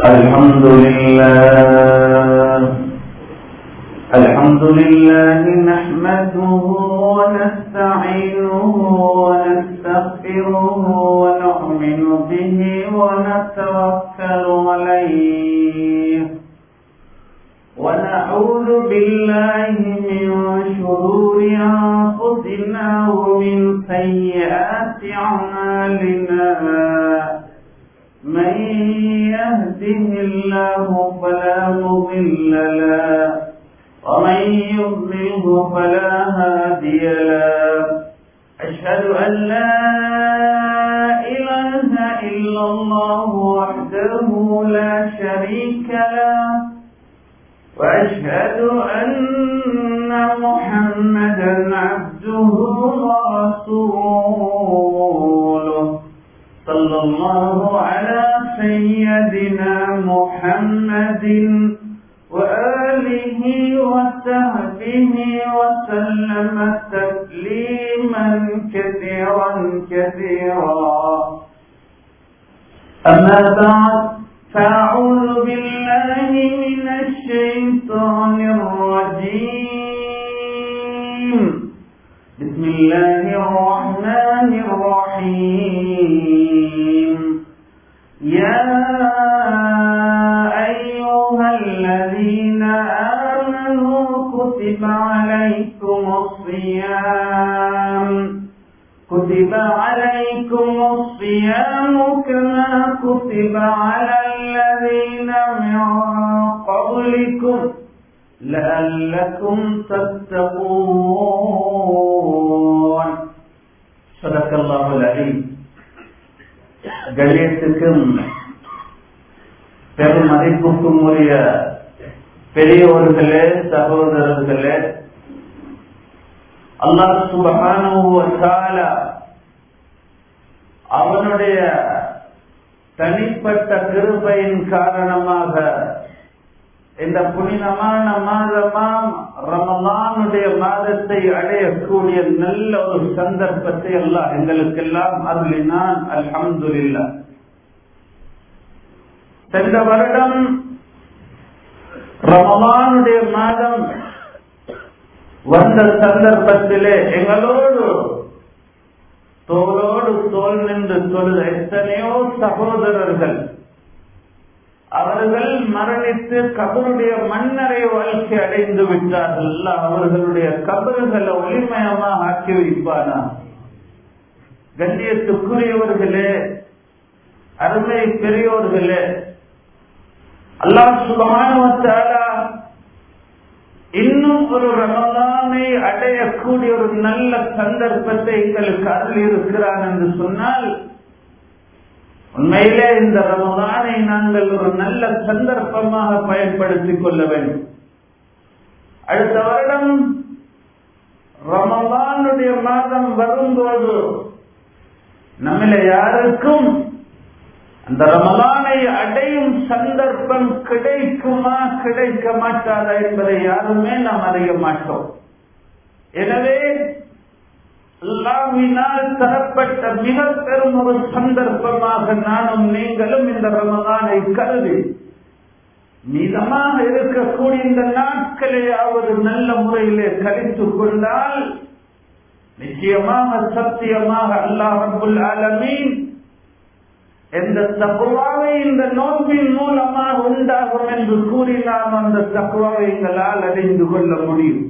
الحمد لله الحمد لله نحمده ونستعينه ونستغفره ونؤمن به ونتوكل عليه ونعوذ بالله من شرور أنفسنا ومن سيئات أعمالنا من يهده الله فلا مضل له ومن يضلله فلا هادي له أشهد أن لا إله إلا الله وحده لا شريك له وأشهد أن محمدا عبده ورسوله صلى الله على سيدنا محمد وآله وصحبه وسلم تسليما كثيرا كثيرا أما بعد فأعوذ بالله من الشيطان الرجيم بسم الله الرحمن الرحيم يا أيها الذين آمنوا كتب عليكم الصيام كتب عليكم الصيام كما كتب على الذين من قبلكم لعلكم تتقون صدق الله العليم கண்ணியத்துக்கும் பெரும் மதிப்புக்கும் உரிய பெரியவர்களே சகோதரர்களே அல்லாஹ் சுபகான அவனுடைய தனிப்பட்ட கிருபையின் காரணமாக இந்த புனிதமான மாதமாம் ரமலானுடைய மாதத்தை அடையக்கூடிய நல்ல ஒரு சந்தர்ப்பத்தை எல்லாம் எங்களுக்கெல்லாம் அருளினான் அல்ஹம்துல்லா சென்ற வருடம் ரமலானுடைய மாதம் வந்த சந்தர்ப்பத்திலே எங்களோடு தோளோடு தோல் நின்று தொழுத எத்தனையோ சகோதரர்கள் அவர்கள் மரணித்து கபருடைய மன்னரை வாழ்க்கை அடைந்து விட்டார்கள் அவர்களுடைய கபறுகளை ஒளிமயமாக ஆக்கி வைப்பானா கண்ணியத்துக்குரியவர்களே அருமை பெரியோர்களே அல்லாஹ் சுபமானவத்தாலா இன்னும் ஒரு ரமலானை அடையக்கூடிய ஒரு நல்ல சந்தர்ப்பத்தை எங்களுக்கு அருள் இருக்கிறான் என்று சொன்னால் உண்மையிலே இந்த ரமலானை நாங்கள் ஒரு நல்ல சந்தர்ப்பமாக பயன்படுத்திக் கொள்ள வேண்டும் அடுத்த வருடம் ரமலானுடைய மாதம் வரும்போது நம்மள யாருக்கும் அந்த ரமலானை அடையும் சந்தர்ப்பம் கிடைக்குமா கிடைக்க மாட்டாதா என்பதை யாருமே நாம் அறிய மாட்டோம் எனவே அல்லாவினால் தரப்பட்ட மிக பெரும் ஒரு சந்தர்ப்பமாக நானும் நீங்களும் இந்த ரமதானை கருதி மீதமாக இருக்கக்கூடிய இந்த நாட்களையாவது நல்ல முறையிலே கழித்துக் கொண்டால் நிச்சயமாக சத்தியமாக அல்லாஹ் ரபுல் ஆலமீன் எந்த தக்குவாவை இந்த நோன்பின் மூலமாக உண்டாகும் என்று கூறினால் அந்த தக்குவாவை எங்களால் அடைந்து கொள்ள முடியும்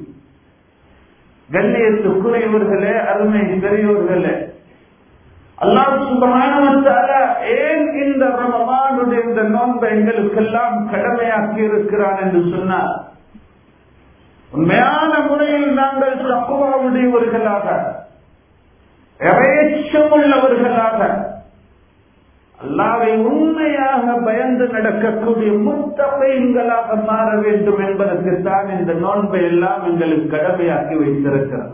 கண்ணியத்துக்குரியவர்களே அருமை பெரியோர்களே அல்லாஹ் சுபகானவத்தால ஏன் இந்த ரமமானுடைய இந்த நோன்பை எங்களுக்கெல்லாம் கடமையாக்கி இருக்கிறான் என்று சொன்னார் உண்மையான முறையில் நாங்கள் தக்குவாவுடையவர்களாக இறையச்சம் உள்ளவர்களாக அல்லாவை உண்மையாக பயந்து நடக்கக்கூடிய முத்தகைங்களாக மாற வேண்டும் என்பதற்குத்தான் இந்த நோன்பை எல்லாம் எங்களுக்கு கடமையாக்கி வைத்திருக்கிறார்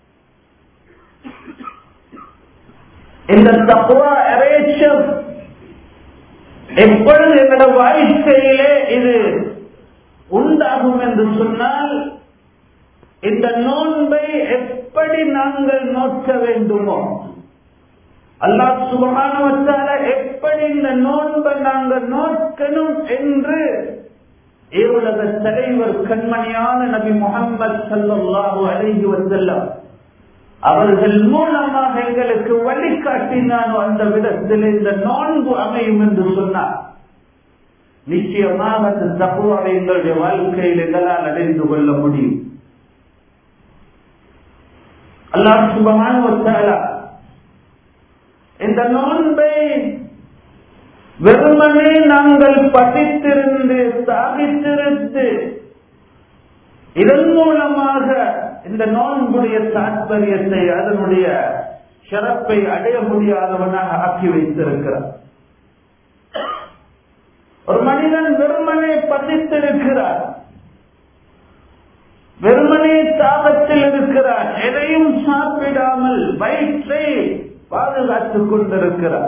இந்த தப்புவா இறைச்சம் எப்பொழுது எங்களோட வாழ்க்கையிலே இது உண்டாகும் என்று சொன்னால் இந்த நோன்பை எப்படி நாங்கள் நோக்க வேண்டுமோ அல்லாஹ் சுபகானவத்தால எப்படி இந்த நோன்பை நாங்க நோக்கணும் என்று ஏவுலக தலைவர் கண்மணியான நபி முகமது சல்லாஹூ அலைஹி வசல்லம் அவர்கள் மூலமாக எங்களுக்கு வழிகாட்டினான் அந்த விதத்தில் இந்த நோன்பு அமையும் என்று சொன்னார் நிச்சயமாக அந்த தப்புவாவை எங்களுடைய வாழ்க்கையில் எங்களால் அடைந்து கொள்ள முடியும் அல்லாஹ் சுபமான இந்த நோன்பை வெறுமனே நாங்கள் பதித்திருந்து ஸ்தாபித்திருந்து இதன் மூலமாக இந்த நோன்புடைய தாற்பயத்தை அதனுடைய சிறப்பை அடைய முடியாதவனாக ஆக்கி வைத்திருக்கிறார் ஒரு மனிதன் வெறுமனே பதித்திருக்கிறார் வெறுமனே தாபத்தில் இருக்கிறார் எதையும் சாப்பிடாமல் வயிற்றை பாதுகாத்துக் கொண்டிருக்கிறார்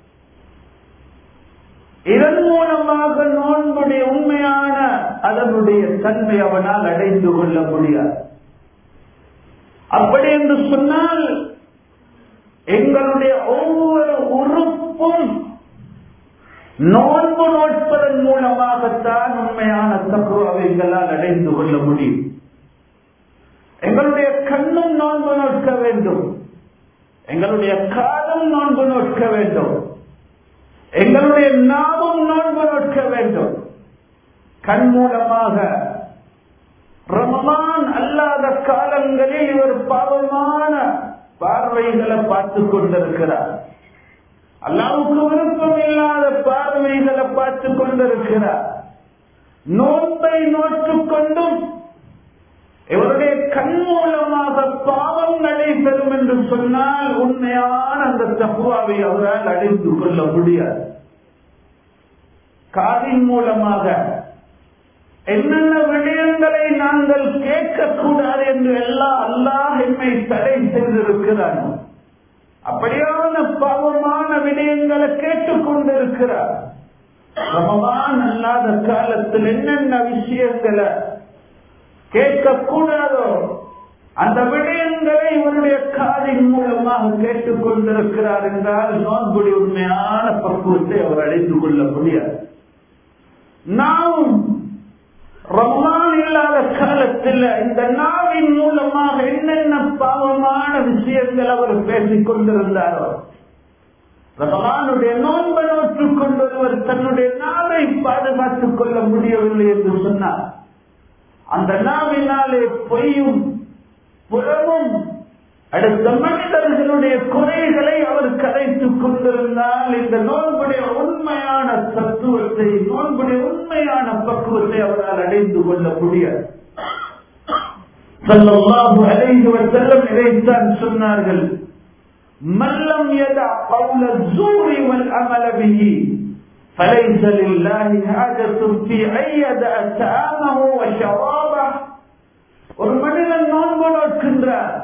இதன் மூலமாக நோன்புடைய உண்மையான அதனுடைய தன்மை அவனால் அடைந்து கொள்ள முடியாது அப்படி என்று சொன்னால் எங்களுடைய ஒவ்வொரு உறுப்பும் நோன்பு நோட்பதன் மூலமாகத்தான் உண்மையான தக்குவாவை எங்களால் அடைந்து கொள்ள முடியும் எங்களுடைய கண்ணும் நோன்பு நோட்க வேண்டும் எங்களுடைய காதும் நோன்பு நோட்க வேண்டும் எங்களுடைய நாவும் நோன்பு நோட்க வேண்டும் கண் மூலமாக ரமலான் அல்லாத காலங்களில் இவர் பாவமான பார்வைகளை பார்த்து கொண்டிருக்கிறார் அல்லாவுக்கு விருப்பம் இல்லாத பார்வைகளை பார்த்து கொண்டிருக்கிறார் நோன்பை நோற்றுக் கொண்டும் இவருடைய கண் மூலமாக பாவம் நடைபெறும் என்று சொன்னால் உண்மையான அந்த தப்புவாவை அவரால் அடைந்து கொள்ள முடியாது காதின் மூலமாக என்னென்ன விடயங்களை நாங்கள் கேட்கக்கூடாது என்று எல்லாம் அல்லாஹ் என்னை தடை செய்திருக்கிறார் அப்படியான பாவமான விடயங்களை கேட்டுக்கொண்டிருக்கிறார் ரமவான் அல்லாத காலத்தில் என்னென்ன விஷயங்களை கேட்கக்கூடாதோ அந்த விடயங்களை இவருடைய காதின் மூலமாக கேட்டுக் கொண்டிருக்கிறார் என்றால் நோன்புடி உண்மையான பக்குவத்தை அவர் அடைந்து கொள்ள முடியாது நாம் ரமலான் இல்லாத காலத்தில் இந்த நாவின் மூலமாக என்னென்ன பாவமான விஷயங்கள் அவர் பேசிக் கொண்டிருந்தாரோ ரமலானுடைய நோன்பை நோற்றுக் கொண்டொருவர் தன்னுடைய நாவை பாதுகாத்துக் கொள்ள முடியவில்லை என்று சொன்னார் அந்த நாவினாலே பொய்யும் புறமும் அடுத்த மனிதர்களுடைய குறைகளை அவர் கலைத்துக் கொண்டிருந்தால் இந்த நோன்புடைய உண்மையான தத்துவத்தை நோன்புடைய உண்மையான பக்குவத்தை அவரால் அடைந்து கொள்ள முடியாது சல்லல்லாஹு அலைஹி வஸல்லம் இதைத்தான் சொன்னார்கள் மல்லம் யதா قول الزور والعمل به فليس لله حاجة في أن يدع طعامه وشرابه ஒரு மனிதன் நோன்பு நோக்கின்றார்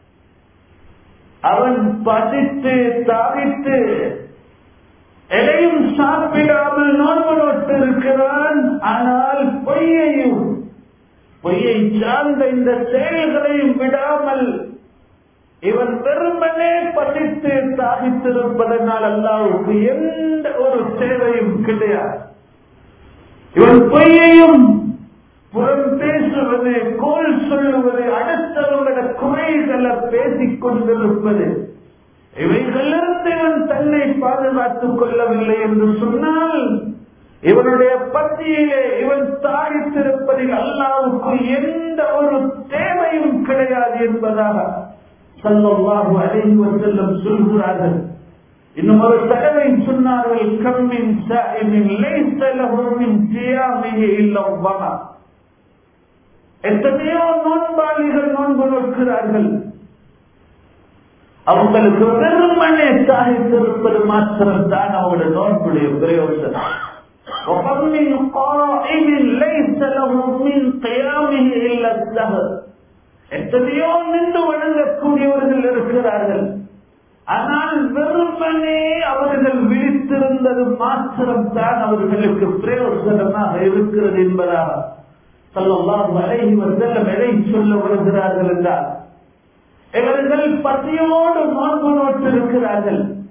அவன் பதித்து தாவித்து எதையும் சாப்பிடாமல் நோன்பு நோட்டு இருக்கிறான் ஆனால் பொய்யையும் பொய்யை சார்ந்த இந்த செயல்களையும் விடாமல் இவன் வெறுமனே பதித்து தாகித்திருப்பதனால் அல்லாவுக்கு எந்த ஒரு தேவையும் கிடையாது இவன் பொய்யையும் புறம் பேசுவது கோல் சொல்லுவது அடுத்தவங்களோட குறைகளை பேசிக் கொண்டிருப்பது இவைகளிலிருந்து இவன் தன்னை பாதுகாத்துக் கொள்ளவில்லை என்று சொன்னால் இவனுடைய பத்தியிலே இவன் தாழித்திருப்பதில் அல்லாவுக்கு எந்த ஒரு தேவையும் கிடையாது என்பதாக சல்லாஹு அலைஹி வஸல்லம் சொல்கிறார்கள் இன்னும் ஒரு தடவை சொன்னார்கள் கம்மின் சாயிமின் லைஸ லஹு மின் சியாமிஹி இல்லா வமா எத்தனையோ நோன்பாளிகள் நோன்பு நோக்கிறார்கள் அவங்களுக்கு வெறுமனே சாகித்திருப்பது மாத்திரம் தான் அவங்களோட நோன்புடைய பிரயோஜனம் ومن قائم ليس له من قيامه الا السهر எத்தனையோ நின்று வணங்கக்கூடியவர்கள் இருக்கிறார்கள் ஆனால் வெறுமனே அவர்கள் விழித்திருந்தது மாத்திரம் தான் அவர்களுக்கு பிரயோசனமாக இருக்கிறது என்பதாக சொல்லலாம் அலைஹி வசல்லம் எதை சொல்ல வருகிறார்கள் என்றால் இவர்கள் பசியோடு நோன்பு நோட்டு இருக்கிறார்கள்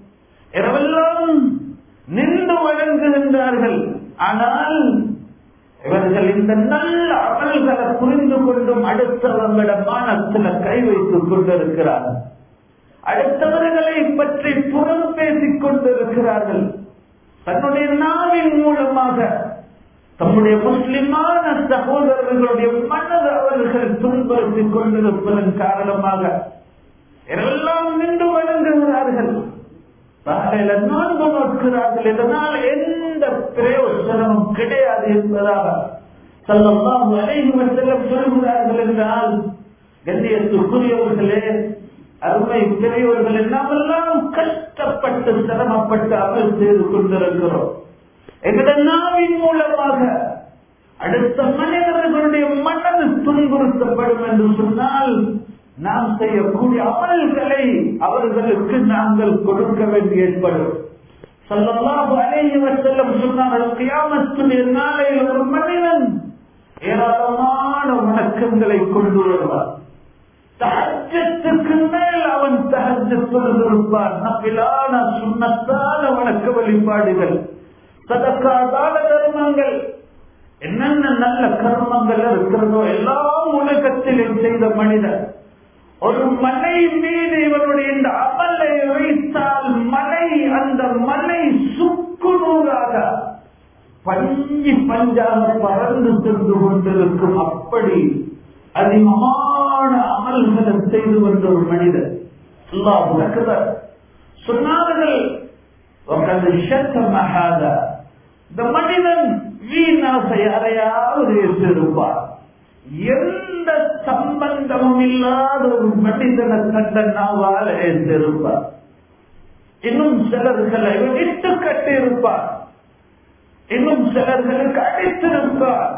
இரவெல்லாம் நின்று வழங்குகின்றார்கள் ஆனால் இவர்கள் இந்த நல்ல அமல்களை புரிந்து கொண்டும் அடுத்தவங்கள மானத்தில் கை வைத்துக் கொண்டிருக்கிறார்கள் அடுத்தவர்களை பற்றி புறம் பேசிக் கொண்டிருக்கிறார்கள் தன்னுடைய நாவின் மூலமாக தம்முடைய முஸ்லிமான சகோதரர்களுடைய மனதை அவர்கள் துன்புறுத்திக் கொண்டிருப்பதன் காரணமாக எல்லாம் நின்று வழங்குகிறார்கள் காலையில நோன்பு நோக்கிறார்கள் இதனால் எந்த பிரயோசனமும் கிடையாது என்பதாக சொல்லலாம் அனைவரும் செல்லம் சொல்கிறார்கள் என்றால் கண்ணியத்துக்குரியவர்களே அருமை பெரியவர்கள் நாமெல்லாம் கஷ்டப்பட்டு சிரமப்பட்டு அமல் செய்து கொண்டிருக்கிறோம் எங்களுடைய நாவின் மூலமாக அடுத்த மனிதர்களுடைய மனது துன்புறுத்தப்படும் என்று சொன்னால் நாம் செய்யக்கூடிய அமல்களை அவர்களுக்கு நாங்கள் கொடுக்க வேண்டி ஏற்படும் சொல்லலாம் அனைவர் செல்லம் சொன்னார்கள் கியாமத்துடைய நாளையில் ஒரு மனிதன் ஏராளமான வணக்கங்களை கொண்டு வருவார் தகஜத்துக்கு மேல் அவன் தகஜ சொல்லிருப்பான் நப்பிலான சுண்ணத்தான வணக்க வழிபாடுகள் சதக்காதான தர்மங்கள் என்னென்ன நல்ல கர்மங்கள் இருக்கிறதோ எல்லாம் உலகத்தில் செய்த மனிதன் ஒரு மலை மீது இவனுடைய இந்த அமலை வைத்தால் மலை அந்த மலை சுக்குநூறாக பஞ்சி பஞ்சாக பறந்து சென்று கொண்டிருக்கும் அப்படி அதிகமான அமல்களை செய்து வந்த ஒரு மனிதர் அல்லாஹ் சொன்னார்கள் இந்த மனிதன் வீணாச யாரையாவது இருப்பார் எந்த சம்பந்தமும் இல்லாத ஒரு மனிதனை கண்ட நாவால் எழுந்திருப்பார் இன்னும் சிலர்களை இட்டு கட்டி இருப்பார் இன்னும் சிலர்களுக்கு அடித்திருப்பார்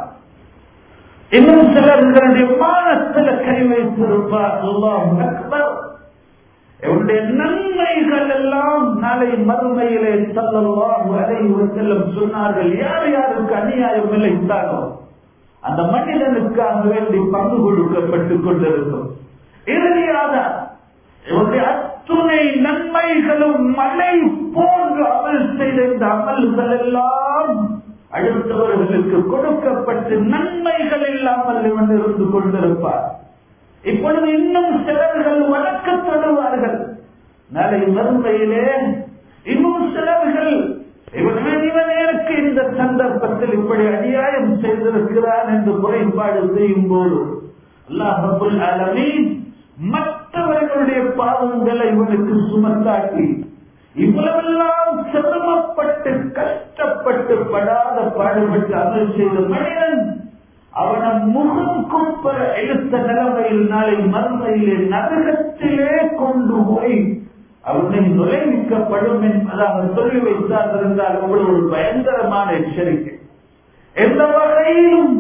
இன்னும் சிலர்களுடைய மானத்தில் கை வைத்திருப்பார் அல்லாஹ் அக்பர் இவருடைய நன்மைகள் எல்லாம் நாளை மறுமையிலே சொல்லலாம் அலைவு செல்லும் சொன்னார்கள் யார் யாருக்கு அநியாயம் விளைத்தாரோ அந்த மனிதனுக்காக வேண்டி பங்கு கொடுக்கப்பட்டுக் கொண்டிருக்கும் இறுதியாக இவருடைய அத்துணை நன்மைகளும் மழை போன்று அமல் செய்த இந்த அமல்கள் எல்லாம் அடுத்தவர்களுக்கு கொடுக்கப்பட்டு நன்மைகள் இல்லாமல் இவன் இருந்து கொண்டிருப்பார் இப்பொழுது இன்னும் சிலர்கள் வழக்கப்படுவார்கள் நாளை மறுமையிலே இன்னும் சிலர்கள் இவன் இவன் எனக்கு இந்த சந்தர்ப்பத்தில் இப்படி அநியாயம் செய்திருக்கிறான் என்று குறைபாடு செய்யும் போது அல்லாஹுல் அலமீன் மற்றவர்களுடைய பாவங்களை இவனுக்கு சுமத்தாக்கி இவ்வளவெல்லாம் சிரமப்பட்டு கஷ்டப்பட்டு படாத பாடுபட்டு அமல் செய்த மனிதன் அவனை முகம் குப்ப எழுத்த நிலைமையில் நாளை மறுமையிலே நரகத்திலே கொண்டு போய் அவனை நுழைவிக்கப்படும் என்பதாக சொல்லி வைத்தார் இருந்தால் அவ்வளவு ஒரு பயங்கரமான எச்சரிக்கை எந்த வகையிலும்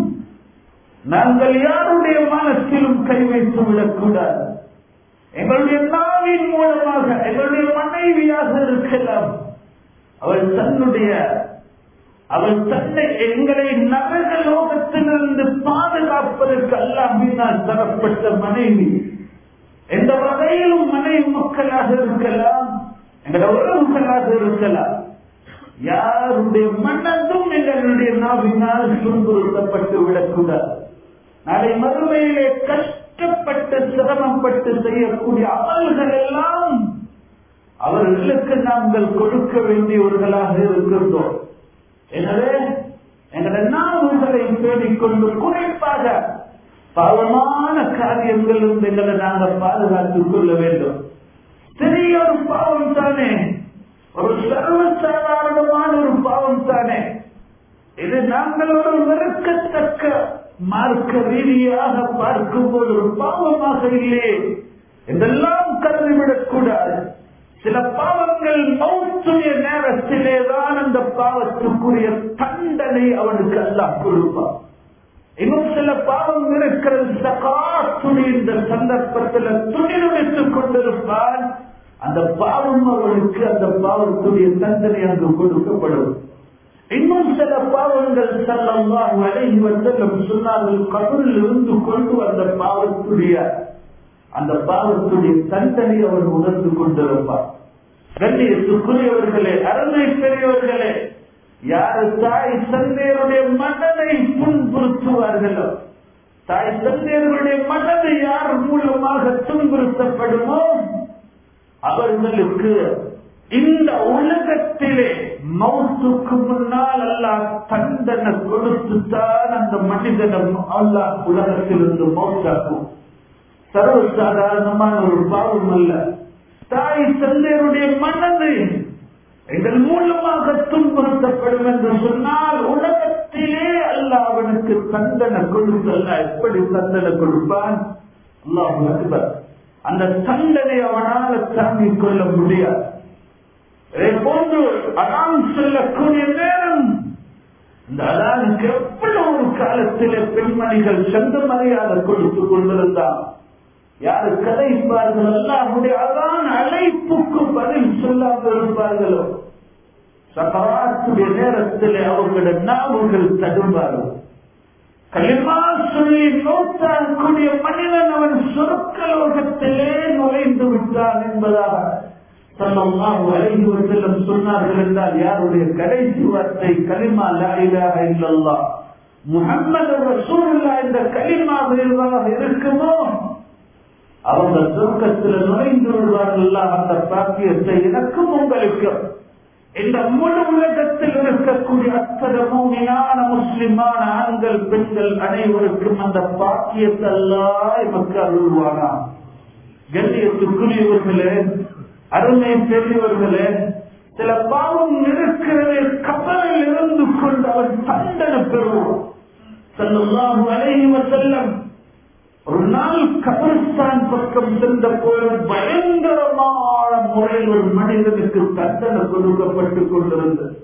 நாங்கள் யாருடைய மனத்திலும் கை வைத்து விடக்கூடாது எங்களுடைய நாவின் மூலமாக எங்களுடைய மனைவியாக இருக்கலாம் அவள் தன்னுடைய அவள் தன்னை எங்களை நரக லோகத்திலிருந்து பாதுகாப்பதற்கு அல்லாஹினால் தரப்பட்ட மனைவி எந்த வகையிலும் மனைவி மக்களாக இருக்கலாம் எங்களோட உறவுகளாக இருக்கலாம் யாருடைய மனதும் எங்களுடைய நாவினால் துன்புறுத்தப்பட்டு விடக்கூடாது நாளை மறுமையிலே கஷ்டப்பட்டு சிரமப்பட்டு செய்யக்கூடிய அமல்கள் எல்லாம் அவர்களுக்கு நாங்கள் கொடுக்க வேண்டியவர்களாக இருக்கின்றோம் எனவே எங்களை நாவுகளை தேடிக்கொண்டு குறிப்பாக பாவமான காரியங்கள் எங்களை நாங்கள் பாதுகாத்துக் கொள்ள வேண்டும் சிறிய ஒரு பாவம் தானே ஒரு சர்வசாதாரணமான ஒரு பாவம் தானே இது நாங்கள் ஒரு வெறுக்கத்தக்க மார்க்க ரீதியாக பார்க்கும்போது ஒரு பாவமாக இல்லையே என்றெல்லாம் கருதிவிடக் கூடாது சில பாவங்கள் மௌத்துடைய நேரத்திலே தான் அந்த பாவத்துக்குரிய தண்டனை அவனுக்கு எல்லாம் கொடுப்பான் இன்னும் சில பாவம் இருக்கிறது சகாத்துடைய இந்த சந்தர்ப்பத்தில் துணிதுடித்துக் கொண்டிருப்பான் அந்த பாவம் அவனுக்கு அந்த பாவத்துடைய தண்டனை அங்கு கொடுக்கப்படும் இன்னும் சில பாவங்கள் செல்லம்மா வழங்கி வந்தெல்லாம் சொன்னார்கள் கடலில் இருந்து கொண்டு அந்த பாவத்துடைய அந்த பாவத்துடைய தண்டனை அவன் உணர்ந்து கொண்டிருப்பான் கண்ணியத்துக்குரியவர்களே அருமை பெரியவர்களே யாரு தாய் தந்தையருடைய மனதை புண்புறுத்துவார்களோ தாய் தந்தையர்களுடைய மனதை யார் மூலமாக துன்புறுத்தப்படுமோ அவர்களுக்கு இந்த உலகத்திலே மௌத்துக்கு முன்னால் அல்லாஹ் தண்டனை கொடுத்துத்தான் அந்த மனிதனை அல்லாஹ் உலகத்திலிருந்து மௌத்தாக்கும் சர்வசாதாரணமான ஒரு பாவம் அல்ல தாய் தந்தையருடைய மனது எங்கள் மூலமாக துன்புறுத்தப்படும் என்று சொன்னால் உலகத்திலே அல்ல அவனுக்கு தண்டனை கொடுத்தல்ல எப்படி தண்டனை கொடுப்பான் அல்லாஹ் அக்பர் அந்த தண்டனை அவனால் தாங்கிக் கொள்ள முடியாது இதே போன்று அதான் சொல்லக்கூடிய நேரம் இந்த அதானுக்கு எவ்வளவு ஒரு காலத்திலே பெண்மணிகள் சொந்த மரியாதை கொடுத்துக் கொண்டிருந்தார் யாரு கதைப்பார்கள் அல்லாஹுடைய அதான் அழைப்புக்கு பதில் சொல்லாமல் இருப்பார்களோ சபராத்துடைய நேரத்தில் அவர்களுடைய நாவுகள் தடுமாறும் களிமா சொல்லி நோத்தாக்கூடிய மனிதன் அவன் சொற்கலோகத்திலே நுழைந்து விட்டான் என்பதாக சல்லல்லாஹு அலைஹி வஸல்லம் சொன்னார்கள் என்றால் யாருடைய கடைசி வார்த்தை கலிமா லா இலாஹ இல்லல்லாஹ் முஹம்மது ரசூலுல்லாஹ் இந்த கலிமா விரிவாக இருக்குமோ அவங்க சொர்க்கத்தில் நுழைந்து விடுவார்கள் அந்த பாக்கியத்தை எனக்கும் உங்களுக்கும் இந்த முழு உலகத்தில் இருக்கக்கூடிய அத்தனை மூமியான முஸ்லிமான ஆண்கள் பெண்கள் அனைவருக்கும் அந்த பாக்கியத்தை எல்லாம் எமக்கு அருள்வானா கண்ணியத்துக்குரியவர்களே அருமை பெரியவர்களே சில பாவம் இருக்கிறது கப்பலில் இருந்து கொண்டு அவன் தண்டனை பெறுவான் செல்லும் அலைவ செல்லம் ஒரு நாள் கபரிஸ்தான் பக்கம் சென்ற போது பயங்கரமான முறையில் ஒரு மனிதனுக்கு தண்டனை கொடுக்கப்பட்டுக் கொண்டிருந்தது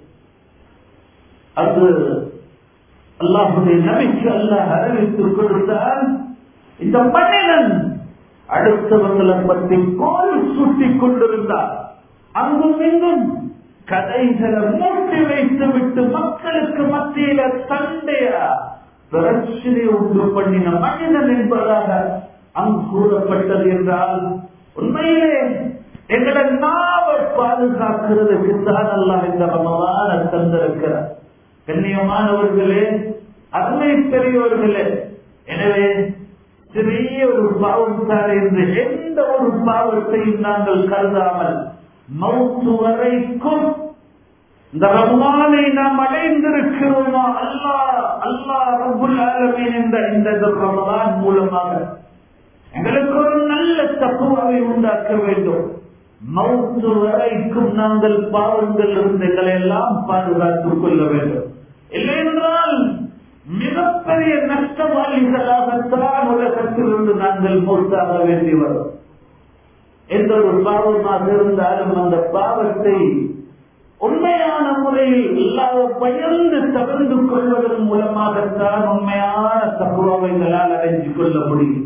அது அல்லாஹுடைய நபிக்கு அல்லாஹ் அறிவித்துக் கொடுத்தால் இந்த மனிதன் அடுத்தவர்களை பற்றி கோல் சுட்டிக் கொண்டிருந்தார் அங்கும் இங்கும் கதைகளை மூட்டி வைத்து விட்டு மக்களுக்கு மத்தியில சண்டையா பிரச்சனை உண்டு பண்ணின மனிதன் என்பதாக அங்கு கூறப்பட்டது என்றால் உண்மையிலே எங்களை நாவை பாதுகாக்கிறதுக்கு தான் அல்லாஹ் இந்த ரமலான தந்திருக்கிறார் கண்ணியமானவர்களே அருமை பெரியவர்களே எனவே சிறிய ஒரு பாவம் தான் என்று எந்த ஒரு பாவத்தையும் நாங்கள் கருதாமல் மௌத்து வரைக்கும் இந்த ரமலானை நாம் அடைந்திருக்கிறோமா அல்லா அல்லா ரபுல் ஆலமீன் என்ற இந்த ரமலான் மூலமாக எங்களுக்கு ஒரு நல்ல தப்புவாவை உண்டாக்க வேண்டும் மௌத்து வரைக்கும் நாங்கள் பாவங்கள் இருந்து எங்களை எல்லாம் பாதுகாத்துக் கொள்ள வேண்டும் இல்லை என்றால் மிகப்பெரிய நஷ்டவாளிகளாகத்தான் உலகத்திலிருந்து நாங்கள் மூத்தாக வேண்டி வரும் எந்த ஒரு பாவமாக இருந்தாலும் அந்த பாவத்தை உண்மையான முறையில் இல்லாத பயந்து தவிர்த்து கொள்வதன் மூலமாகத்தான் உண்மையான தகுவாவைகளால் அடைஞ்சு கொள்ள முடியும்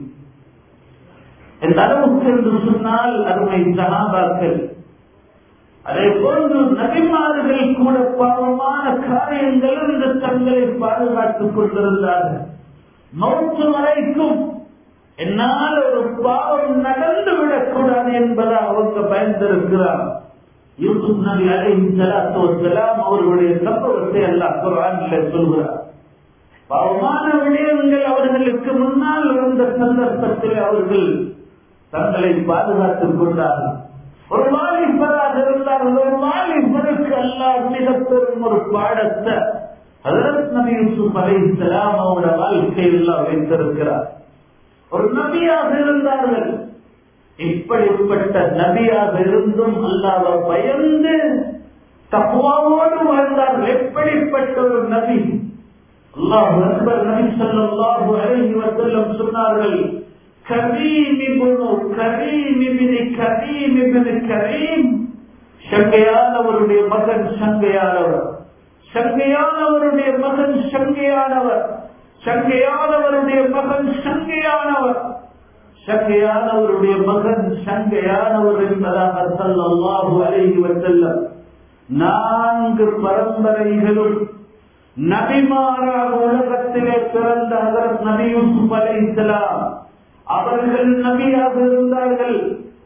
இந்த அளவுக்கு என்று சொன்னால் அருமை சகாபாக்கள் அதே போன்று நபிமார்கள் கூட பாவமான காரியங்கள் இந்த தங்களை பாதுகாத்துக் கொண்டிருந்தார்கள் மௌத்து வரைக்கும் என்னால் ஒரு பாவம் நடந்து விடக்கூடாது என்பதை அவங்க பயந்திருக்கிறார் யூசுப் நபி அலைஹி ஸலாத்து வஸலாம் அவர்களுடைய சம்பவத்தை அல்லாஹ் குர்ஆனிலே சொல்கிறார் பாவமான விடயங்கள் அவர்களுக்கு முன்னால் இருந்த சந்தர்ப்பத்தில் அவர்கள் தங்களை பாதுகாத்துக் கொண்டார்கள் ஒரு வாலிபராக இருந்தார்கள் ஒரு வாலிபருக்கு அல்லாஹ் மிக பெரும் ஒரு பாடத்தை ஹதரத் நபி யூசுப் அலைஹிஸ்ஸலாம் அவருடைய வாழ்க்கையில் வைத்திருக்கிறார் ஒரு நபியாக இருந்தார்கள் இப்படிப்பட்ட நபியாக இருந்தும் அல்லாத பயந்து தகுவாவோடு வாழ்ந்தார்கள் எப்படிப்பட்ட ஒரு நபி அல்லாஹ் அக்பர் நபி ஸல்லல்லாஹு அலைஹி வஸல்லம் சொன்னார்கள் கரீம் இப்னு கரீம் இப்னு கரீம் இப்னு கரீம் சங்கையானவருடைய மகன் சங்கையானவர் சங்கையானவருடைய மகன் சங்கையானவர் சங்கையானவருடைய மகன் சங்கையானவர் சங்கையானவருடைய மகன் சங்கையானவர் என்பதாக சல்லல்லாஹு அலைஹி வஸல்லம் நான்கு பரம்பரைகளும் நபிமாராக உலகத்திலே பிறந்த ஹதரத் நபி யூசுப் அலைஹிஸ்ஸலாம் அவர்கள் நபியாக இருந்தார்கள்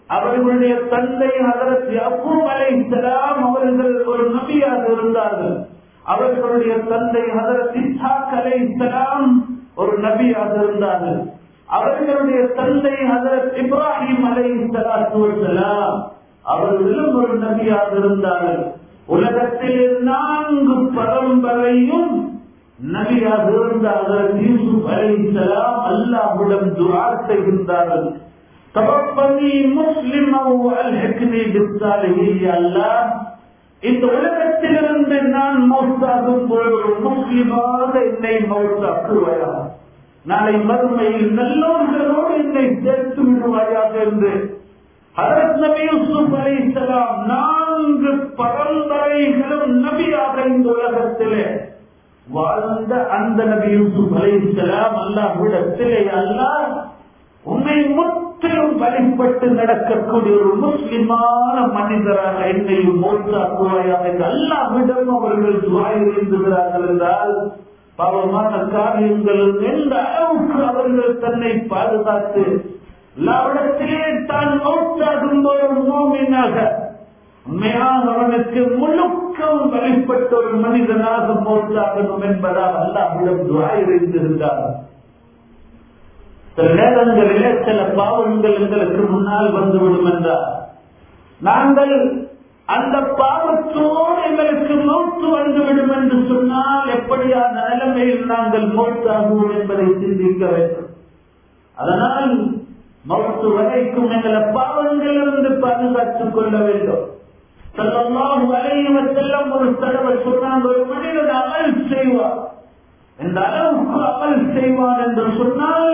அவர்களுடைய தந்தை ஹதரத் யாக்கூப் அலைஹிஸ்ஸலாம் அவர்கள் ஒரு நபியாக இருந்தார்கள் அவர்களுடைய தந்தை ஹதரத் இஸ்ஹாக் அலைஹிஸ்ஸலாம் ஒரு நபியாக இருந்தார்கள் அவர்களுடைய தந்தை ஹதரத் இப்ராஹிம் அலைஹிஸ்ஸலாத்து வஸ்ஸலாம் அவர்களும் ஒரு நபியாக இருந்தார்கள் உலகத்தில் நான்கு பரம்பரையும் நபியாக இருந்த ஹதரத் யூசுப் அலைஹிஸ்ஸலாம் அல்லாஹ்விடம் துஆ செய்கின்றார்கள் தவப்பனி முஸ்லிம் அல்ஹக்னி பிஸ்ஸாலிஹீன் யா அல்லாஹ் இந்த உலகத்திலிருந்து நான் மௌத்தாகும் பொழுது முஸ்லிமாக என்னை மௌத்தாக்குவாயா நாளை மறுமையில் நல்லோர்களோடு என்னை சேர்த்து விடுவாயாக என்று ஹரத் நபி யூசுப் அலைஹிஸ்ஸலாம் நான்கு பரம்பரைகளும் நபியாக இந்த உலகத்திலே வாழ்ந்த அந்த நபி யூசுப் அலைஹிஸ்ஸலாம் அல்லாஹ்விடத்திலே அல்லாஹ் உன்னை முற்றிலும் வழிபட்டு நடக்கக்கூடிய ஒரு முஸ்லிமான மனிதராக என்னையும் மோட்டாக்குவாயாக என்று அல்லாஹ்விடம் அவர்கள் துவாயிருந்தார்கள் என்றால் பாவமான காரியங்கள் எந்த அளவுக்கு அவர்கள் தன்னை பாதுகாத்து எல்லாவிடத்திலே தான் மௌத்தாகும் ஒரு நோமினாக உண்மையாக அவனுக்கு முழுக்கவும் வழிபட்ட ஒரு மனிதனாக மௌத்தாகணும் என்பதால் அல்லாஹ்விடம் துவாயிருந்தார் சில நேரங்களிலே சில பாவங்கள் எங்களுக்கு முன்னால் வந்துவிடும் என்றார் நாங்கள் அந்த பாவத்தோடு எங்களுக்கு மௌத்து வந்துவிடும் என்று சொன்னால் எப்படியான நிலைமையில் நாங்கள் மௌத்தாகுவோம் என்பதை சிந்திக்க வேண்டும் அதனால் மௌத்து வரைக்கும் எங்களை பாவங்களிலிருந்து பாதுகாத்துக் கொள்ள வேண்டும் சொல்லலாம் வரையும் செல்லம் ஒரு தடவை சொன்னாங்க ஒரு மனிதன் அமல் செய்வார் இந்த அளவுக்கு அமல் செய்வான் என்று சொன்னால்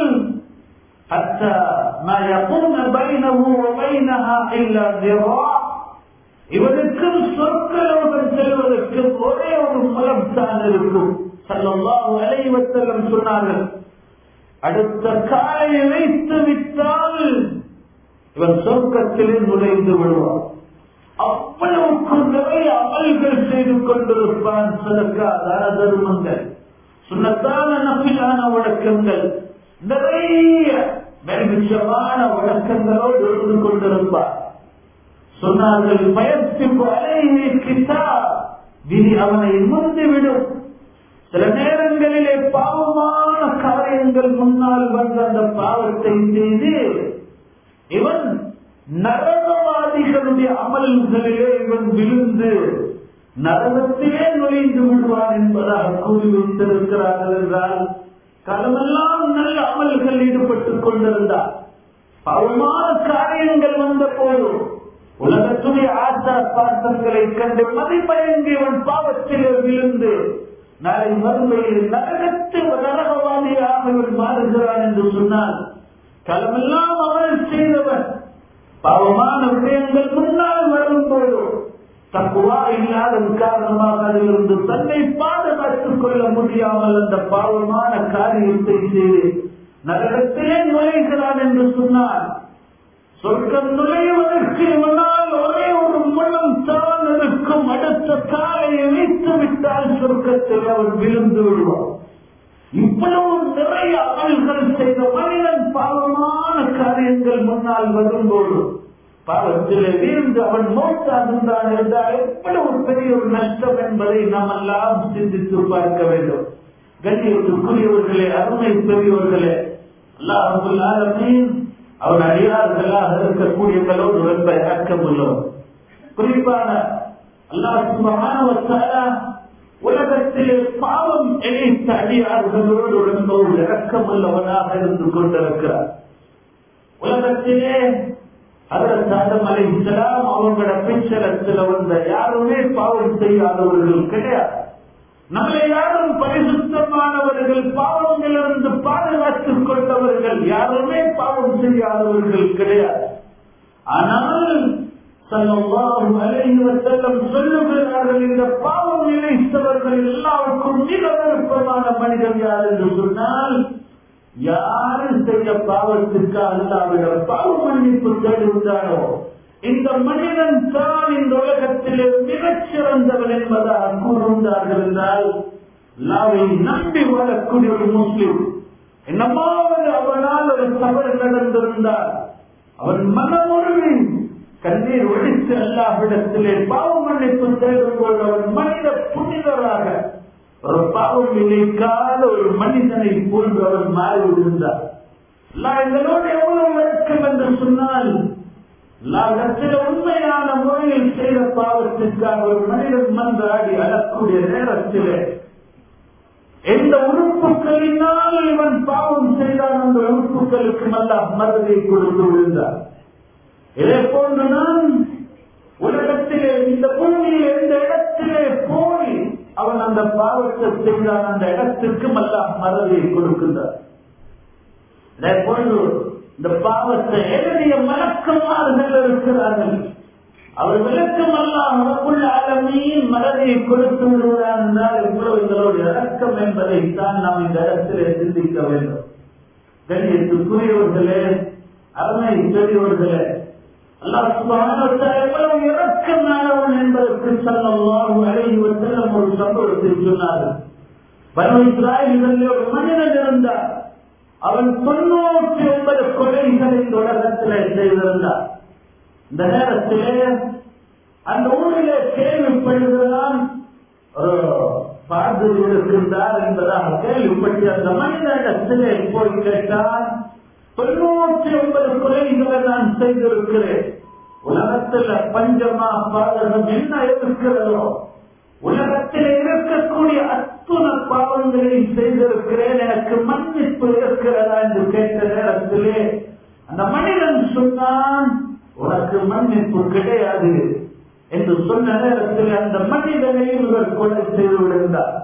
حتى ما يكون بينه وبينها إلا ذراع இவனுக்கும் சொற்களோடு செல்வதற்கு ஒரே ஒரு மலம் தான் இருக்கும் சல்லல்லாஹு அலைஹி வஸல்லம் சொன்னார்கள் அடுத்த காலை வைத்து விட்டால் இவன் சொர்க்கத்திலே நுழைந்து விடுவான் அவ்வளவுக்கு நிறைய அமல்கள் செய்து கொண்டிருப்பான் சதக்கா தான தர்மங்கள் சுண்ணத்தான நபிலான வழக்கங்கள் நிறைய மெருமிச்சமான வழக்கங்களோடு இருந்து கொண்டிருப்பார் சொன்னார்கள் பயிற்சி அலைவிக்கிட்டா விதி அவனை முந்திவிடும் சில நேரங்களிலே பாவமான காரியங்கள் முன்னால் வந்த அந்த பாவத்தை செய்து இவன் நரகவாதிகளுடைய அமல்களிலே இவன் விழுந்து நரகத்திலே நுழைந்து விடுவான் என்பதாக கூறி வைத்திருக்கிறார்கள் என்றால் காலமெல்லாம் நல்ல அமல்கள் ஈடுபட்டுக் கொண்டிருந்தார் பாவமான காரியங்கள் வந்த போது உலகத்துடைய ஆச்சார பாசங்களை கண்டு மதிமயங்கியவன் பாவத்திலே விழுந்து நாளை மறுமையில் நரகத்தில் நரகவாதியாக இவன் மாறுகிறான் என்று சொன்னால் களமெல்லாம் அவன் செய்தவன் பாவமான விடயங்கள் முன்னால் வரும்போது தப்புவா இல்லாத காரணமாக அதிலிருந்து தன்னை பாதுகாத்துக் கொள்ள முடியாமல் அந்த பாவமான காரியத்தை செய்து நரகத்திலே நுழைகிறான் என்று சொன்னார் சொர்க்கம் நுழைவதற்கு இவனால் ஒரே ஒரு முழம் தான் இருக்கும் அடுத்த காலையை வைத்து விட்டால் சொர்க்கத்தில் அவன் விழுந்து விடுவான் இவ்வளவு நிறைய அமல்கள் செய்த மனிதன் பாவமான காரியங்கள் முன்னால் வரும்போது பாவத்திலே வீழ்ந்து அவன் மோட்டாகின்றான் என்றால் எவ்வளவு பெரிய ஒரு நஷ்டம் என்பதை நாம் எல்லாம் சிந்தித்து பார்க்க வேண்டும் கண்ணியத்துக்குரியவர்களே அருமை பெரியவர்களே அல்லாஹுல்லாலமீன் அவன் அடியார்களாக இருக்கக்கூடியவர்களோடு ரொம்ப இறக்கம் உள்ளவர் குறிப்பான அல்லாஹ் சுபஹானவத்தாலா உலகத்திலே பாவம் இணைத்த அடியார்களோடு ரொம்ப ஒரு இறக்கம் உள்ளவனாக இருந்து கொண்டிருக்கிறார் உலகத்திலே அதற்கு ஆதம் அலை இஸ்லாம் அவங்களோட பிச்சலத்தில் வந்த யாருமே பாவம் செய்யாதவர்கள் கிடையாது நம்மளை யாரும் பரிசுத்தமானவர்கள் பாவங்களிலிருந்து பாதுகாத்துக் கொண்டவர்கள் யாருமே பாவம் செய்யாதவர்கள் கிடையாது ஆனால் சல்லல்லாஹு அலைஹி வஸல்லம் சொல்லுகிறார்கள் இந்த பாவம் நினைத்தவர்கள் எல்லாருக்கும் மிக விருப்பமான மனிதன் யார் என்று சொன்னால் யாரு செய்த பாவத்திற்கு அல்லாவிடம் பாவ மன்னிப்பு தேடுகிறானோ இந்த மனிதன் தான் இந்த உலகத்திலே மிகச் சிறந்தவன் என்பதாக கூறுகிறார்கள் என்றால் லாவை நம்பி வாழக்கூடிய ஒரு முஸ்லிம் என்னமாவது அவனால் ஒரு தவறு நடந்திருந்தால் அவன் மனமுருகி கண்ணீர் ஒழித்து அல்லாஹ்விடத்திலே பாவ மன்னிப்பு தேடும் போது அவன் மனித புனிதராக ஒரு பாவம் இணைக்காத ஒரு மனிதனை போன்று அவர் மாறிவிடுந்தார் எங்களோடு எவ்வளவு வழக்கம் என்று சொன்னால் சில உண்மையான முறையில் செய்த பாவத்திற்காக ஒரு மனிதன் மன்றாடி அழக்கூடிய நேரத்திலே எந்த உறுப்புகளினால் இவன் பாவம் செய்தான் அந்த உறுப்புகளுக்கு நல்ல மருதை கொடுத்து விழுந்தார் இதே போன்று நான் உலகத்திலே இந்த பூமியில் எந்த இடத்திலே போய் அவன் அந்த பாவத்தை செய்தான் அந்த இடத்திற்கு நல்ல மருதை கொடுக்கின்றார் இதே போன்று இந்த பாவத்தை எழுதிய மலக்குமார்கள் இருக்கிறார்கள் அவர் விளக்கம் அல்லாமல் ஆலமியின் மனதை கொடுத்து விடுவார் என்றால் எவ்வளவு எங்களுடைய இறக்கம் என்பதை தான் நாம் இந்த இடத்திலே சிந்திக்க வேண்டும் கண்ணியத்துக்குரியவர்களே அருமை பெரியவர்களே அல்லாஹ் எவ்வளவு இறக்கமானவன் என்பதற்கு சொல்லலாம் அழைவு செல்லும் ஒரு சம்பவத்தை சொன்னார்கள் பருவத்திலாயில் ஒரு மனிதன் இருந்தார் அவன் தொண்ணூற்றி ஒன்பது கொலைகளை இந்த உலகத்திலே செய்திருந்தார் இந்த நேரத்திலே அந்த ஊரிலே கேள்விப்படுகிறான் ஒரு பாதிரி இருக்கின்றார் என்பதாக கேள்விப்பட்டு அந்த மனிதனிடத்திலே போய் கேட்டான் தொண்ணூற்றி ஒன்பது கொலைகளை நான் செய்திருக்கிறேன் உலகத்தில் பஞ்சமா பாதகம் என்ன இருக்கிறதோ உலகத்தில் இருக்கக்கூடிய அத்துண பாவங்களை செய்திருக்கிறேன் எனக்கு மன்னிப்பு இருக்கிறதா என்று கேட்ட நேரத்திலே அந்த மனிதன் சொன்னான் உனக்கு மன்னிப்பு கிடையாது என்று சொன்ன நேரத்தில் அந்த மனிதனை இவர் கொலை செய்து விடுந்தார்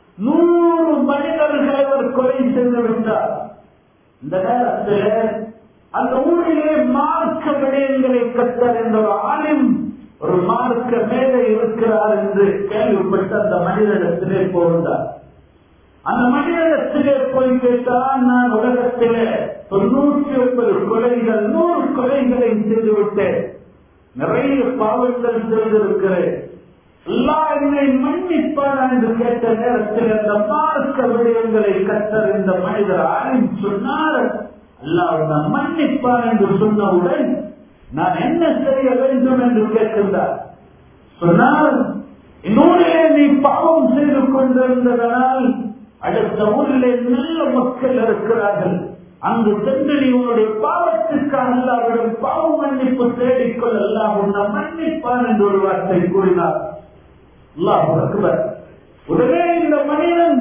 நூறு மனிதர்களை அவர் கொலை செய்து விட்டார் இந்த நேரத்தில் அந்த ஊரிலே மார்க்க விடயங்களை கற்றல் என்ற ஒரு ஆளும் ஒரு மார்க்க மேலே இருக்கிறார் என்று கேள்விப்பட்டு அந்த மனிதனிடத்திலே போகிறார் அந்த மனிதனிடத்திலே போய் கேட்டால் நான் உலகத்திலே தொண்ணூற்றி ஒன்பது கொலைகள் நூறு கொலைகளை செய்துவிட்டேன் நிறைய பாவங்கள் செய்திருக்கிறேன் எல்லா என்னை மன்னிப்பான் என்று கேட்ட நேரத்தில் அந்த மார்க்க விடயங்களை கற்றல் இந்த மனிதர் ஆளும் சொன்னார் அல்லாஹ் மன்னிப்பான் என்று சொன்னவுடன் நான் என்ன செய்ய வேண்டும் என்று கேட்கின்றார் சொன்னால் இன்னொருலே நீ பாவம் செய்து கொண்டிருந்ததனால் அடுத்த ஊரிலே நல்ல மக்கள் இருக்கிறார்கள் அங்கு சென்று நீ உன்னுடைய பாவத்திற்காக அல்லாவிடம் பாவ மன்னிப்பு தேடிக்கொள் அல்லாஹ் உன்னை மன்னிப்பான் என்று ஒரு வார்த்தை கூறினார் அல்லாஹ் அக்பர் உடனே இந்த மனிதன்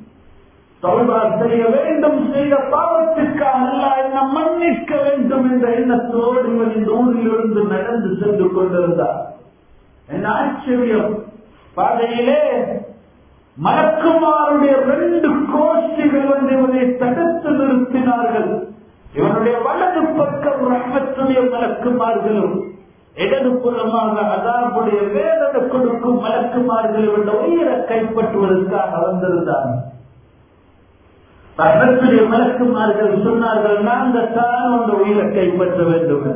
தௌபா செய்ய வேண்டும் செய்த பாவத்திற்காக அல்லாஹ் என்ன மன்னிக்க வேண்டும் என்ற எண்ணத்தோடு இவன் இந்த ஊரிலிருந்து நடந்து சென்று கொண்டிருந்தார் என்ன ஆச்சரியம் பாதையிலே மலக்குமாருடைய ரெண்டு கோஷ்டிகள் வந்து இவனை தடுத்து நிறுத்தினார்கள் இவனுடைய வலது பக்கம் ரஹ்மத்துடைய மலக்குமார்களும் இடது புறமாக அதாவுடைய வேதனை கொடுக்கும் மலக்குமார்கள் இவருடைய உயிரை கைப்பற்றுவதற்காக வந்திருந்தார்கள் ரஹ்மத்துடைய மலக்குமார்கள் சொன்னார்கள் நாங்கள் தான் அந்த உயிரை கைப்பற்ற வேண்டும்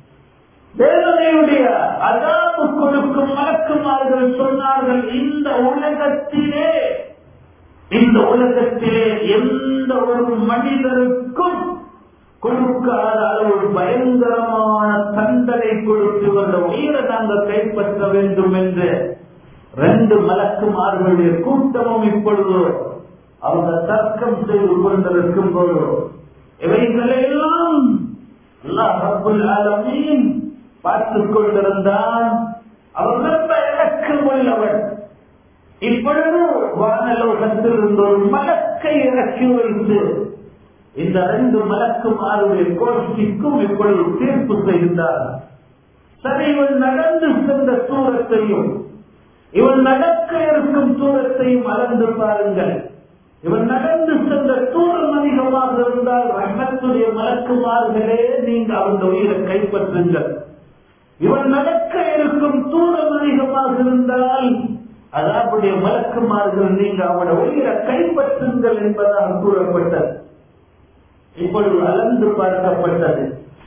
வேதனையுடைய அதாபு கொடுக்கும் மலக்குமார்கள் சொன்னார்கள் இந்த உலகத்திலே இந்த உலகத்திலே எந்த ஒரு மனிதருக்கும் கொடுக்காத அளவு பயங்கரமான தண்டனை கொடுத்து வந்த உயிரை நாங்கள் கைப்பற்ற வேண்டும் என்று ரெண்டு மலக்குமார்களுடைய கூட்டமும் இப்பொழுது அவங்க தர்க்கம் செய்து கொண்டிருக்கும் போது இவைகளெல்லாம் அல்லாஹ் ரப்புல் ஆலமீன் பார்த்துக் கொண்டிருந்தான் அவன் ரொம்ப இலக்கம் உள்ளவன் இப்பொழுது வானலோகத்தில் இருந்த ஒரு மலக்கை இறக்கி வைத்து இந்த ரெண்டு மலக்குமாருடைய கோஷ்டிக்கும் இப்பொழுது தீர்ப்பு செய்கின்றார் சரி இவன் நடந்து சென்ற தூரத்தையும் இவன் நடக்க இருக்கும் தூரத்தையும் அளந்து பாருங்கள் இவன் நடந்து சென்ற தூரம் அதிகமாக இருந்தால் ரஹத்துடைய மலக்குமார்களே நீங்க அவன் உயிரை கைப்பற்றுங்கள் இவன் நடக்க இருக்கும் தூரம் அதிகமாக இருந்தால் அதாவுடைய மலக்குமார்கள் நீங்க அவனோட உயிரை கைப்பற்றுங்கள் என்பதாக கூறப்பட்டது இப்பொழுது அளந்து பார்க்கப்பட்டது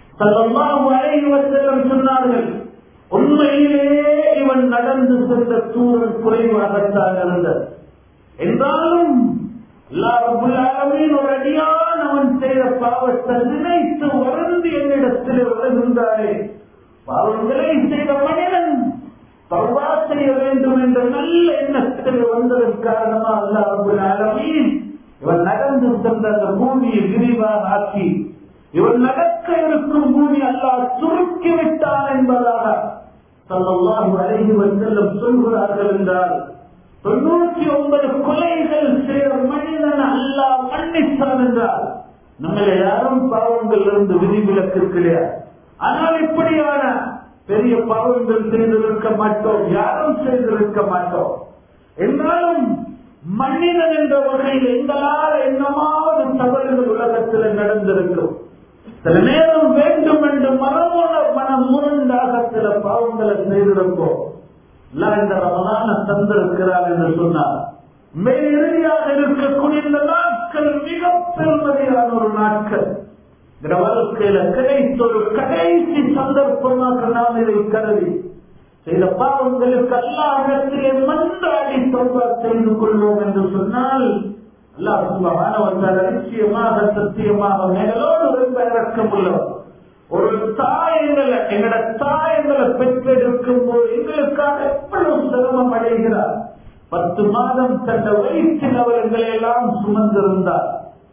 செல்லம் சொன்னார்கள் உண்மையிலே இவன் நடந்து சென்ற தூரம் குறைவாகத்தான் இருந்தது என்றாலும் ஒரு அடியான் அவன் செய்த பாவத்தை நினைத்து வளர்ந்து என்னிடத்தில் வருகின்றாரே பாவங்களை செய்த மனிதன் தௌபா செய்ய வேண்டும் என்ற நல்ல எண்ணத்தில் வந்ததன் காரணமாக அல்லாஹ் இவன் நடந்து சென்ற அந்த பூமியை விரிவாக ஆக்கி இவன் நடக்க இருக்கும் பூமி அல்லாஹ் சுருக்கி விட்டான் என்பதாக சல்லல்லாஹு அலைஹி வஸல்லம் சொல்கிறார்கள் என்றால் தொண்ணூற்றி ஒன்பது கொலைகள் செய்த மனிதன் அல்லாஹ் மன்னித்தான் என்றால் நம்மளை யாரும் பாவங்கள் இருந்து விதிவிலக்கு கிடையாது ஆனால் இப்படியான பெரிய பாவங்கள் செய்திருக்க மாட்டோம் யாரும் செய்திருக்க மாட்டோம் என்றாலும் மனிதன் என்ற வகையில் எங்களால் என்னமாவது தவறுகள் உலகத்தில் நடந்திருக்கும் சில நேரம் வேண்டும் என்று மனமுன மனம் முரண்டாக சில பாவங்களை செய்திருப்போம் எல்லாம் இந்த ரமதான தந்திருக்கிறார் என்று சொன்னார் மேலிறுதியாக இருக்கக்கூடிய இந்த நாட்கள் மிக பெருமதியான ஒரு நாட்கள் இந்த வாழ்க்கையில கிடைத்த ஒரு கடைசி சந்தர்ப்பமாக நாம் இதை கருதி செய்த பாவங்களுக்கு அல்லாஹிடத்திலே மன்றாடி தொல்வா செய்து கொள்வோம் என்று சொன்னால் அல்லாஹ் சுபஹானவத்தால் நிச்சயமாக சத்தியமாக மேலோடு ரொம்ப இறக்கம் உள்ளவர் ஒரு தாய் எங்களை எங்களோட தாய் எங்களை பெற்றெடுக்கும் போது எங்களுக்காக எவ்வளவு சிரமம் அடைகிறார் பத்து மாதம் தந்த வயிற்றில் அவர்களை எல்லாம் சுமந்திருந்தார்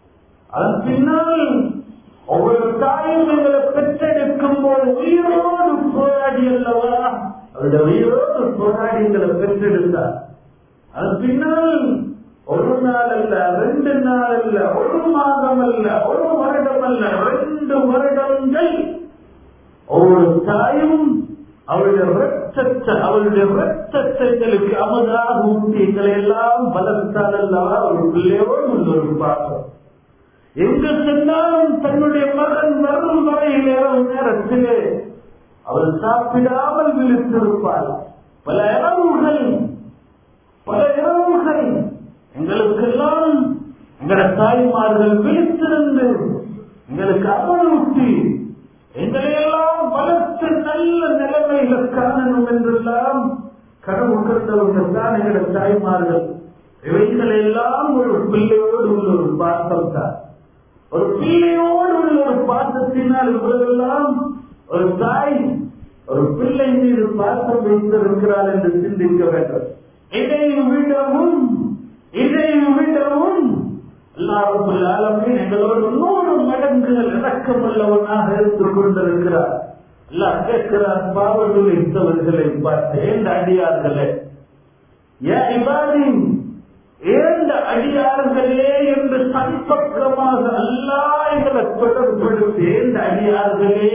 அதன் பின்னால் ஒவ்வொரு தாயும் எங்களை பெற்றெடுக்கும் போது உயிரோடு போராடி அல்லவா அவருடைய உயிரோடு போராடி எங்களை பெற்றெடுத்தார் அதன் பின்னால் ஒரு நாள் அல்ல ரெண்டு நாள் அல்ல ஒரு மாதம் அல்ல ஒரு வருடம் அல்ல ரெண்டு வருடங்கள் ஒவ்வொரு தாயும் அவருடைய ரத்தத்தை அவருடைய ரத்தத்தை எங்களுக்கு அமதாக ஊட்டி எங்களை எல்லாம் பலத்தால் அல்லவா ஒரு பிள்ளையோடு உள்ள ஒரு பாசம் எங்கு சென்றாலும் தன்னுடைய மகன் வரும் வரையில் இரவு நேரத்திலே அவர் சாப்பிடாமல் விழித்திருப்பார் பல இரவுகள் பல இரவுகள் எங்களுக்கெல்லாம் எங்களோட தாய்மார்கள் விழித்திருந்து எங்களுக்கு அமலூட்டி எங்களையெல்லாம் வளர்த்து நல்ல நிலைமையில காணணும் என்றெல்லாம் கனவு கண்டவர்கள் தான் எங்களோட தாய்மார்கள் இவைகள் எல்லாம் ஒரு பிள்ளையோடு உள்ள ஒரு பாசம் தான் ஒரு பிள்ளையோடு உள்ள ஒரு பாசத்தினால் இவர்களெல்லாம் ஒரு தாய் ஒரு பிள்ளை மீது பாசம் வைத்திருக்கிறார் என்று சிந்திக்க வேண்டும் இதை விடவும் இதை விடவும் அல்லாஹுல் ஆலமீன் எங்களோடு நூறு மடங்குகள் இறக்கமுள்ளவனாக இருந்து கொண்டிருக்கிறார் அல்லாஹ் கேட்கிறார் பாவங்கள் வைத்தவர்களை பார்த்து ஏந்த அடியார்களே ஏன் இபாதி ஏந்த அடியார்களே என்று சன்பக்கமாக அல்லாஹ் எங்களை தொடர்படுத்தி ஏந்த அடியார்களே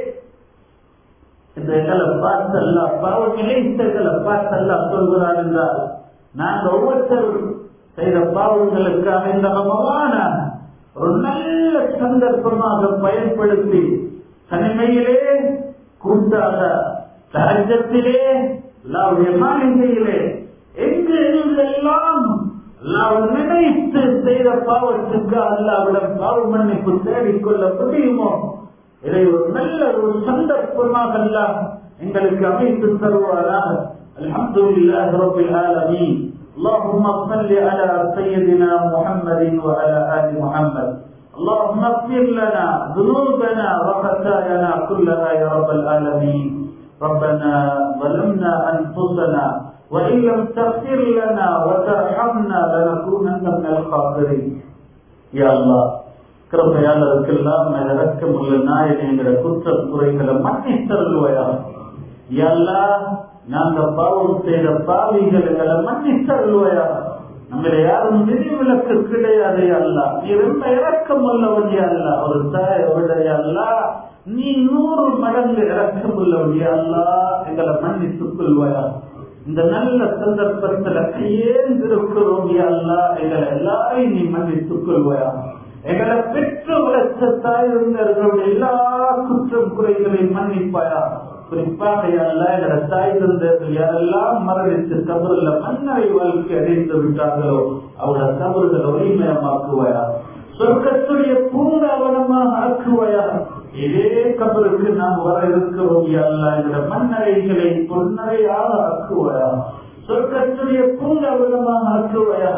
இந்த எங்களை பார்த்தல்ல பாவம் இழைத்தங்களை பார்த்தல்ல சொல்கிறார் என்றால் நாங்கள் ஒவ்வொருத்தரும் செய்த பாவங்களுக்காக இந்த ரமவான ஒரு நல்ல சந்தர்ப்பமாக பயன்படுத்தி தனிமையிலே கூட்டாக சகஜத்திலே அல்லாவுடைய மாளிகையிலே எங்கு எல்லாம் அல்லாஹ் நினைத்து செய்த பாவத்துக்கு அல்லாவிடம் பாவ மன்னிப்பு தேடிக்கொள்ள முடியுமோ இதை ஒரு நல்ல ஒரு சந்தர்ப்பமாக அல்லாஹ் எங்களுக்கு அமைத்து தருவாராக அல்ஹம்துலில்லாஹி ரப்பில் ஆலமீன் اللهم صل على سيدنا محمد وعلى ال محمد اللهم اغفر لنا ذنوبنا وخطايانا كلها يا رب العالمين ربنا ظلمنا انفسنا وان لم تغفر لنا وترحمنا لنكونن من الخاسرين يا الله கிருப்பையாளருக்கெல்லாம் இறக்கம் உள்ள நாயகங்கிற குற்ற குறைகளை மன்னித்தருள்வையா எல்லா நாங்க பாவம் செய்த பாவிகள் எங்களை மன்னித்தருள்வையா நம்மளை யாரும் விதிவிலக்கு கிடையாது அல்ல நீ ரொம்ப இறக்கம் உள்ளவன் அல்ல ஒரு தாய் அவருடைய அல்ல நீ நூறு மடங்கு இறக்கம் உள்ளவன் அல்ல எங்களை மன்னித்துக் கொள்வாயா இந்த நல்ல சந்தர்ப்பத்துல கையேந்திருக்கிறோம் அல்ல எங்களை எல்லாரையும் நீ மன்னித்துக் கொள்வாயா எங்களை பெற்று வளர்த்த தாயிருந்தவர்களுடைய எல்லா குற்றம் குறைகளையும் மன்னிப்பாயா குறிப்பாக அல்ல எங்களோட தாய் தந்தர்கள் யாரெல்லாம் மரணித்து கபருல மன்னரை வாழ்க்கை அடைந்து விட்டார்களோ அவரோட கபறுகளை ஒளிமயமாக்குவாயா சொர்க்கத்துடைய பூங்காவனமாக ஆக்குவாயா இதே கபருக்கு நாம் வர இருக்கிறோம் அல்ல எங்களோட மன்னரைகளை பொன்னரையாக ஆக்குவாயா சொர்க்கத்துடைய பூங்காவனமாக ஆக்குவாயா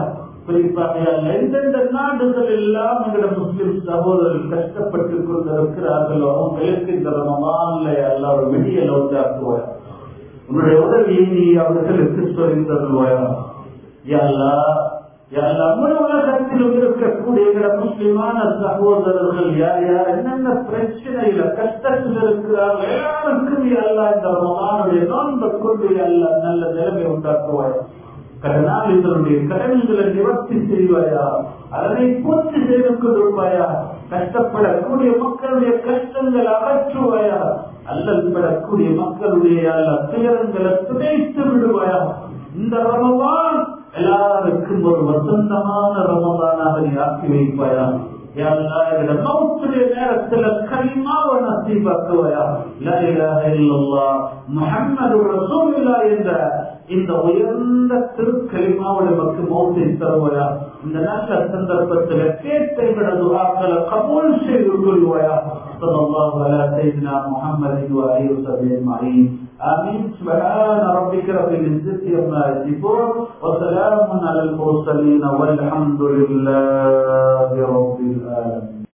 குறிப்பாக எந்தெந்த நாடுகள் எல்லாம் எங்களோட முஸ்லிம் சகோதரர்கள் கஷ்டப்பட்டுக் கொண்டிருக்கிறார்களோ அவங்களுக்கு இந்த ரமமான்ல அல்ல ஒரு விடியல் உண்டாக்குவார் உன்னுடைய உதவியை நீ அவர்களுக்கு சொல்லி தருவாயா யாரா முழு உலகத்திலும் இருக்கக்கூடிய முஸ்லிமான சகோதரர்கள் யார் யார் என்னென்ன பிரச்சனையில கஷ்டத்தில் இருக்கிறார்கள் எல்லாருக்கும் அல்ல இந்த ரமலானுடைய நோன்பை கொண்டு அல்ல நல்ல நிலைமை உண்டாக்குவாய் கடனாளிகளுடைய கடன்களை நிவர்த்தி செய்வாயா அதனை பூர்த்தி செய்து கொள்வாயா கஷ்டப்படக்கூடிய மக்களுடைய கஷ்டங்கள் அகற்றுவாயா அல்லல் படக்கூடிய மக்களுடைய துயரங்களை துடைத்து விடுவாயா இந்த ரமவான் எல்லாருக்கும் ஒரு வசந்தமான ரமதானாக நீ ஆக்கி வைப்பாயா மௌத்துடைய நேரத்தில் கலிமாவை நசீபாக்குவாயா முகம்மது ரசூலுல்லா என்ற இந்த உயர்ந்த திருக்கலிமாவோட மக்கள் மௌத்தை தருவாயா இந்த நல்ல சந்தர்ப்பத்தில் கேட்ட எங்களோட துவாக்களை கபூல் செய்து கொள்வாயா صلى الله على سيدنا محمد وآله وصحبه أجمعين آمين سبحان ربك رب العزة عما يصفون وسلام على المرسلين والحمد لله رب العالمين